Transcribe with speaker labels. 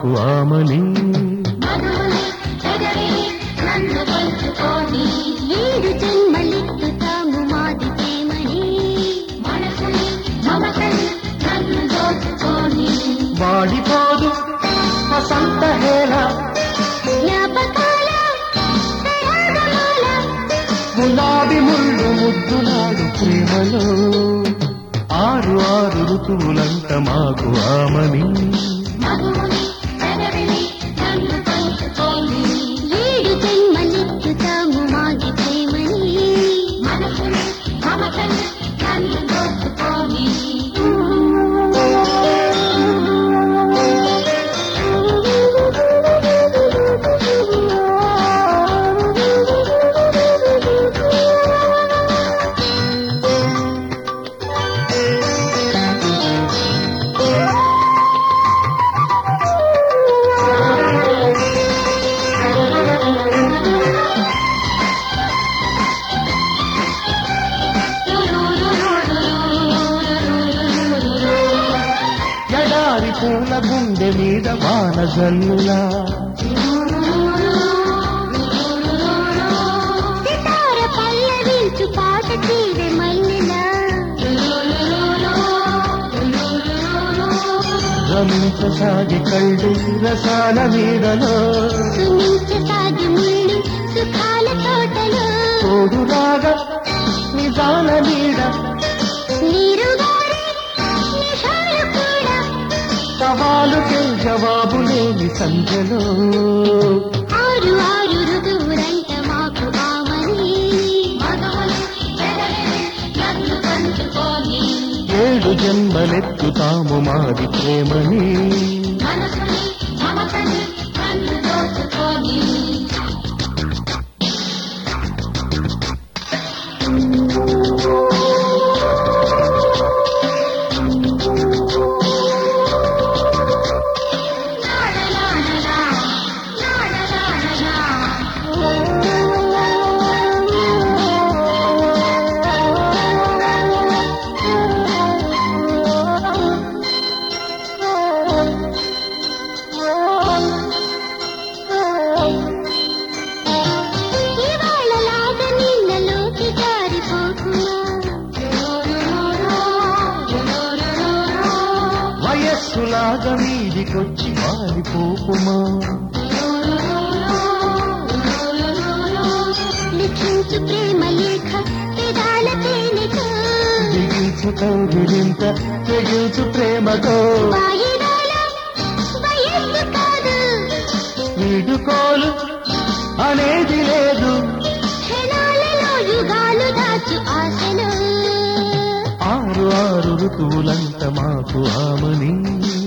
Speaker 1: మాకు ఆమని
Speaker 2: మధువుని ఎగరి నన్ను తెలుసుకొని ఏడు జన్మలెత్తుతాము మాది ప్రేమని మనసుని మమతని నన్ను దోచుకొని
Speaker 1: వాడిపోదు వసంత హేళ
Speaker 2: జ్ఞాపకాల సరాగమాల
Speaker 1: గులాబీ ముళ్ళు ముద్దులాడు ప్రేమలో ఆరు ఆరు ఋతువులంట మాకు ఆమని
Speaker 2: మధువుని ఎగరి నన్ను తెలుసుకొని ఏడు జన్మలెత్తుతాము మాది ప్రేమని మనసుని మమతని నన్ను దోచుకొని
Speaker 1: ఎడారి పూల గుండె మీద వాన జల్లులా
Speaker 2: సితార పల్లవించు పాట తీరే మల్లెలా
Speaker 1: రమించసాగి కళ్ళు రసాల నీడలో
Speaker 2: సుమించసాగి ముళ్ళు సుఖాల తోటలో
Speaker 1: తోడులాగా నిజాల నీడ
Speaker 2: నీరుగారే నిషాలు కూడా
Speaker 1: సవాలుకే జవాబు లేని సంధ్యలో
Speaker 2: ఆరు ఆరు ఋతువులంట మాకు ఆమని నన్ను పంచుకొని
Speaker 1: ఏడు జన్మలెత్తుతాము మాది ప్రేమని
Speaker 2: మనసుని మమతని నన్ను దోచుకొని ఇవాళ లాగ నీళ్ళలోకి జారిపోకుమా
Speaker 1: వయస్సులాగా మీదికొచ్చి మారిపోకుమా
Speaker 2: లిఖించు ప్రేమ లేఖ పెదాల తేనెక
Speaker 1: బిగించు కౌగిలింత తెగించు ప్రేమతో
Speaker 2: వాయిదాల వయస్సు కాదు
Speaker 1: వీడుకోలు అనేది లేదు
Speaker 2: క్షణాలలో యుగాలు దాచు ఆశలు
Speaker 1: ఆరు ఆరు ఋతువులంట మాకు ఆమని